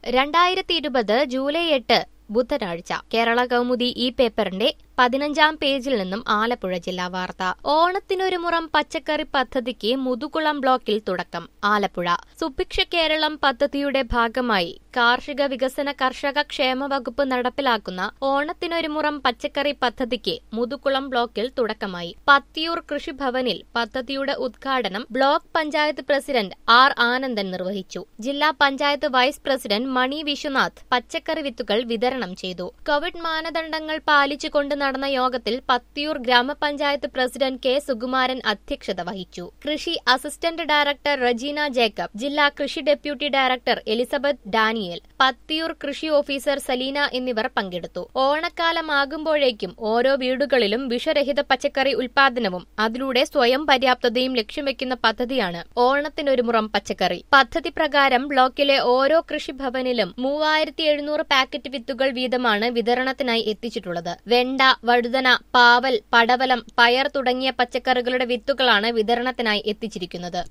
രണ്ടായിരത്തി ഇരുപത് ജൂലൈ എട്ട് ബുധനാഴ്ച കേരള കൗമുദി ഈ പേപ്പറിന്റെ പതിനഞ്ചാം പേജിൽ നിന്നും ആലപ്പുഴ ജില്ലാ വാർത്ത ഓണത്തിനൊരു മുറം പച്ചക്കറി പദ്ധതിക്ക് മുതുകുളം ബ്ലോക്കിൽ തുടക്കം ആലപ്പുഴ സുഭിക്ഷ കേരളം പദ്ധതിയുടെ ഭാഗമായി കാർഷിക വികസന കർഷക ക്ഷേമ വകുപ്പ് നടപ്പിലാക്കുന്ന ഓണത്തിനൊരു മുറം പച്ചക്കറി പദ്ധതിക്ക് മുതുകുളം ബ്ലോക്കിൽ തുടക്കമായി പത്തിയൂർ കൃഷിഭവനിൽ പദ്ധതിയുടെ ഉദ്ഘാടനം block panchayat president R Anandan നിർവഹിച്ചു ജില്ലാ പഞ്ചായത്ത് വൈസ് പ്രസിഡന്റ് മണി വിശ്വനാഥ് പച്ചക്കറി വിത്തുകൾ വിതരണം ചെയ്തു കോവിഡ് മാനദണ്ഡങ്ങൾ പാലിച്ചുകൊണ്ട് നടന്ന യോഗത്തിൽ പത്തിയൂർ ഗ്രാമപഞ്ചായത്ത് പ്രസിഡന്റ് കെ സുകുമാരൻ അധ്യക്ഷത വഹിച്ചു കൃഷി അസിസ്റ്റന്റ് ഡയറക്ടർ റജീന ജേക്കബ് ജില്ലാ കൃഷി deputy director Elizabeth Daniel Pathiyoor കൃഷി ഓഫീസർ സലീന എന്നിവർ പങ്കെടുത്തു ഓണക്കാലമാകുമ്പോഴേക്കും ഓരോ വീടുകളിലും വിഷരഹിത പച്ചക്കറി ഉൽപാദനവും അതിലൂടെ സ്വയം പര്യാപ്തതയും ലക്ഷ്യം വെക്കുന്ന പദ്ധതിയാണ് ഓണത്തിനൊരു മുറം പച്ചക്കറി പദ്ധതി പ്രകാരം ബ്ലോക്കിലെ ഓരോ കൃഷിഭവനിലും മൂവായിരത്തി എഴുന്നൂറ് പാക്കറ്റ് വിത്തുകൾ വീതമാണ് വിതരണത്തിനായി എത്തിച്ചിട്ടുള്ളത് വെണ്ട വഴുതന പാവൽ പടവലം പയർ തുടങ്ങിയ പച്ചക്കറികളുടെ വിത്തുകളാണ് വിതരണത്തിനായി എത്തിച്ചിരിക്കുന്നത്